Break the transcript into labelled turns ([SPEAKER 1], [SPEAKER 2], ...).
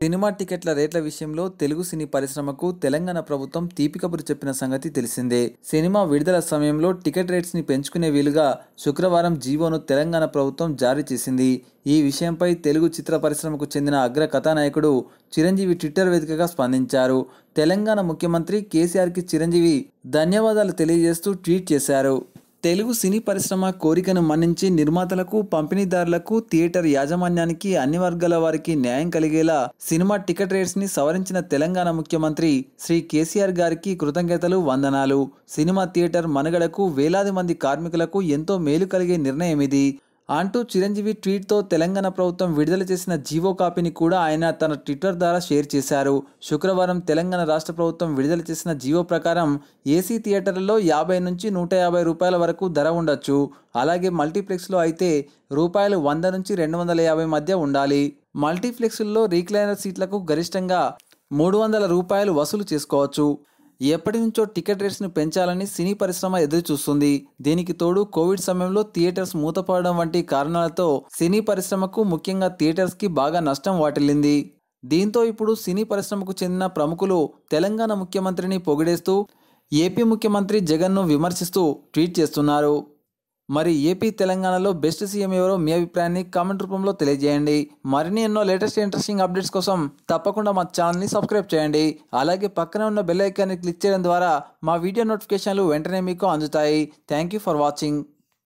[SPEAKER 1] cinema టికెట్ల రేట్ల విషయంలో తెలుగు సినీ పరిశ్రమకు తెలంగాణ ప్రభుత్వం తీపి కబురు చెప్పిన సంగతి తెలిసిందే సినిమా విడుదల సమయంలో టికెట్ రేట్స్ ని పెంచుకునే వీలుగా శుక్రవారం జీవోను తెలంగాణ ప్రభుత్వం జారీ చేసింది ఈ విషయంపై తెలుగు చిత్ర పరిశ్రమకు చెందిన అగ్ర కథానాయకుడు చిరంజీవి ట్విట్టర్ వేదికగా స్పందించారు తెలంగాణ ముఖ్యమంత్రి కేసీఆర్కి చిరంజీవి ధన్యవాదాలు తెలియజేస్తూ ట్వీట్ చేశారు తెలుగు సినీ పరిశ్రమ కోరికను మన్నించి నిర్మాతలకు పంపిణీదారులకు థియేటర్ యాజమాన్యానికి అన్ని వర్గాల వారికి న్యాయం కలిగేలా సినిమా టికెట్ రేట్స్ ని సవరించిన తెలంగాణ ముఖ్యమంత్రి శ్రీ కేసీఆర్ గారికి కృతజ్ఞతలు వందనాలు సినిమా థియేటర్ మనుగడకు వేలాది మంది కార్మికులకు ఎంతో మేలు కలిగే నిర్ణయం ఇది అంటూ చిరంజీవి ట్వీట్తో తెలంగాణ ప్రభుత్వం విడుదల చేసిన జీవో కాపీని కూడా ఆయన తన ట్విట్టర్ ద్వారా షేర్ చేశారు శుక్రవారం తెలంగాణ రాష్ట్ర ప్రభుత్వం విడుదల చేసిన జీవో ప్రకారం ఏసీ థియేటర్లలో యాభై నుంచి నూట యాభై రూపాయల వరకు ధర ఉండొచ్చు అలాగే మల్టీప్లెక్స్లో అయితే రూపాయలు వంద నుంచి రెండు వందల యాభై మధ్య ఉండాలి మల్టీప్లెక్స్ల్లో రీక్లైనర్ సీట్లకు గరిష్టంగా మూడు వందల రూపాయలు వసూలు చేసుకోవచ్చు ఎప్పటి నుంచో టికెట్ రేట్స్ను పెంచాలని సినీ పరిశ్రమ ఎదురు చూస్తుంది దీనికి తోడు కోవిడ్ సమయంలో థియేటర్స్ మూతపడడం వంటి కారణాలతో సినీ పరిశ్రమకు ముఖ్యంగా థియేటర్స్కి బాగా నష్టం వాటిల్లింది దీంతో ఇప్పుడు సినీ పరిశ్రమకు చెందిన ప్రముఖులు తెలంగాణ ముఖ్యమంత్రిని పొగిడేస్తూ ఏపీ ముఖ్యమంత్రి జగన్ను విమర్శిస్తూ ట్వీట్ చేస్తున్నారు మరి ఏపీ తెలంగాణలో బెస్ట్ సీఎం ఎవరో మీ అభిప్రాయాన్ని కామెంట్ రూపంలో తెలియజేయండి మరిన్ని ఎన్నో లేటెస్ట్ ఇంట్రెస్టింగ్ అప్డేట్స్ కోసం తప్పకుండా మా ఛానల్ని సబ్స్క్రైబ్ చేయండి అలాగే పక్కనే ఉన్న బెల్ ఐకాన్ని క్లిక్ చేయడం ద్వారా మా వీడియో నోటిఫికేషన్లు వెంటనే మీకు అందుతాయి థ్యాంక్ యూ ఫర్ వాచింగ్